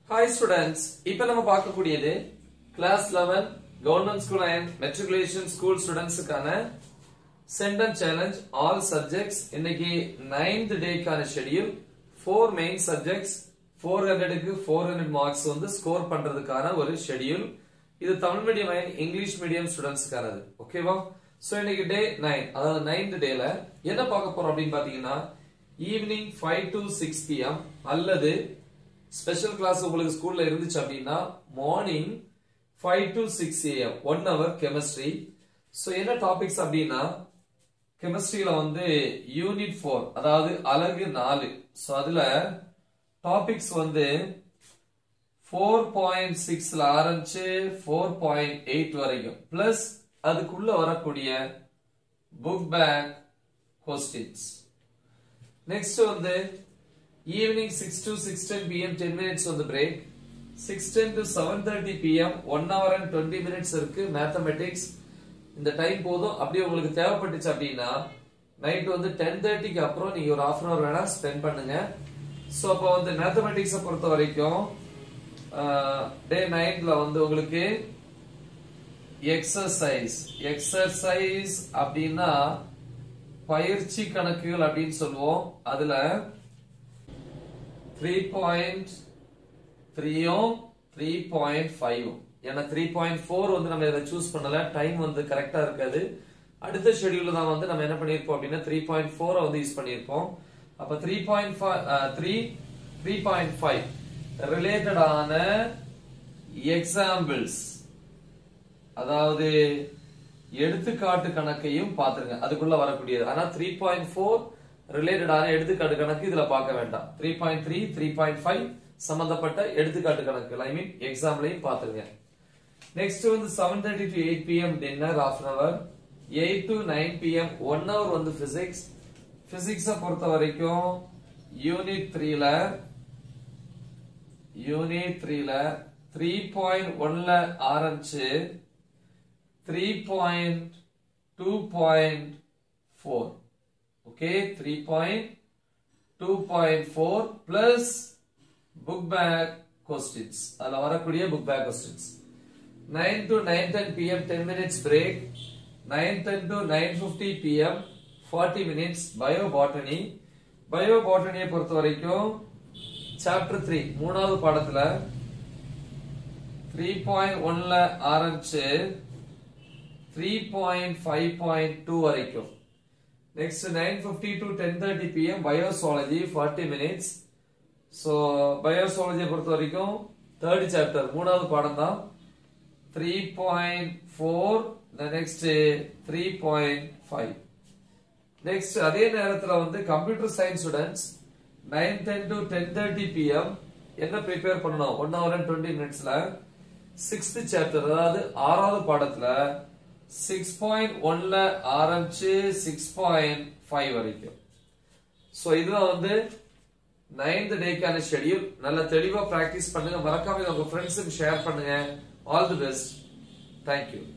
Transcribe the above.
hi students இப்போ நம்ம பார்க்கக்கூடியது class eleven government school and matriculation school ஸ்டூடெண்ட்ஸுக்கான சென்டென்ஸ் சேலஞ்ச் ஆல் சப்ஜெக்ட்ஸ் இன்னைக்கு நைன்த் டேக்கான schedule four main subjects four ஹண்ட்ரடுக்கு ஃபோர் ஹண்ட்ரட் மார்க்ஸ் வந்து ஸ்கோர் பண்றதுக்கான ஒரு ஷெடியூல் இது Tamil medium and English medium ஸ்டூடெண்ட்ஸ்க்கானது ஓகேவா சோ இன்னைக்கு டே நைன் அதாவது நைன்த் டேல என்ன பார்க்க போறோம் அப்படின்னு பாத்தீங்கன்னா evening five to six PM அல்லது ஸ்பெஷல் கிளாஸ் உங்களுக்கு ஸ்கூல்ல இருந்துச்சு அப்படின்னா morning five to six AM one hour chemistry so என்ன டாபிக்ஸ் அப்படின்னா கெமிஸ்ட்ரியில வந்து யூனிட் ஃபோர் அதாவது அலகு நாலு ஸோ அதுல டாபிக்ஸ் வந்து ஃபோர் பாயிண்ட் சிக்ஸ்ல ஆரம்பிச்சு ஃபோர் பாயிண்ட் எயிட் வரைக்கும் பிளஸ் அதுக்குள்ள வரக்கூடிய புக் பேக் கொஸ்டின்ஸ் நெக்ஸ்ட் வந்து evening six to six ten PM ten minutes வந்து break six ten to seven thirty PM one hour and twenty minutes இருக்கு mathematics இந்த time போதும் அப்படியே உங்களுக்கு தேவைப்பட்டுச்சு அப்படின்னா நைட் வந்து டென் தேர்ட்டிக்கு அப்புறம் நீங்க ஒரு ஹாஃப் அன் அவர் வேணா ஸ்பெண்ட் பண்ணுங்க ஸோ அப்போ வந்து மேத்தமெட்டிக்ஸை பொறுத்த வரைக்கும் டே நைன்ல வந்து உங்களுக்கு எக்ஸசைஸ் எக்ஸசைஸ் அப்படின்னா பயிற்சி கணக்குகள் அப்படின்னு சொல்லுவோம் அதுல த்ரீ பாயிண்ட் த்ரீயும் த்ரீ பாயிண்ட் ஃபைவ் ஏன்னா த்ரீ பாயிண்ட் ஃபோர் வந்து நம்ம இதை சூஸ் பண்ணல டைம் வந்து கரெக்டா இருக்காது அடுத்த ஷெடியூல்ல தான் வந்து நம்ம என்ன பண்ணிருப்போம் அப்படின்னா த்ரீ பாயிண்ட் ஃபோர் வந்து யூஸ் பண்ணிருப்போம் அப்ப three point three three point five ரிலேட்டடான எக்ஸாம்பிள்ஸ் அதாவது எடுத்துக்காட்டு கணக்கையும் பார்த்துருங்க அதுக்குள்ள வரக்கூடியது ஆனா த்ரீ பாயிண்ட் ஃபோர் ரிலேட்டடான எடுத்துக்காட்டு கணக்கு இதுல பார்க்க வேண்டாம் three point three three point five சம்பந்தப்பட்ட எடுத்துக்காட்டு கணக்கு ஐ மீன் எக்ஸாம்லையும் பார்த்துருங்க நெக்ஸ்ட் வந்து seven thirty to eight PM dinner half an hour eight to nine PM one hour வந்து பிசிக்ஸ் பிசிக்ஸ பொறுத்த வரைக்கும் யூனிட் த்ரீல யூனிட் த்ரீல த்ரீ பாயிண்ட் ஒன்ல ஆரம்பிச்சு three point two point four okay three point two point four plus book back questions அதுல வரக்கூடிய book back questions nine to nine ten PM ten minutes break nine ten to nine fifty PM forty minutes bio botany bio பாட்டனியை பொறுத்த வரைக்கும் chapter three மூணாவது பாடத்துல three point ஒன்ல ஆரம்பிச்சு three point five point two வரைக்கும் next nine fifty to ten thirty PM biology forty minutes so பயோசாலஜியை பொறுத்த வரைக்கும் தேர்ட் சாப்டர் மூணாவது பாடம் தான் three point four next three point five next அதே நேரத்தில் வந்து computer science students nine ten to ten thirty PM என்ன ப்ரிப்பேர் பண்ணணும் ஒன் ஹவர் அண்ட் டுவெண்ட்டி மினிட்ஸ்ல சிக்ஸ்த் சாப்டர் அதாவது ஆறாவது பாடத்துல சிக்ஸ் பாயிண்ட் ஒன்ல ஆரம்பிச்சு சிக்ஸ் பாயிண்ட் ஃபைவ் வரைக்கும் ஸோ இதுதான் வந்து நைன்த் டேக்கான ஷெடியூல் நல்ல தெளிவா பிராக்டிஸ் பண்ணுங்க மறக்காம இதை உங்க ஃப்ரெண்ட்ஸுக்கு ஷேர் பண்ணுங்க ஆல் தி பெஸ்ட் தேங்க்யூ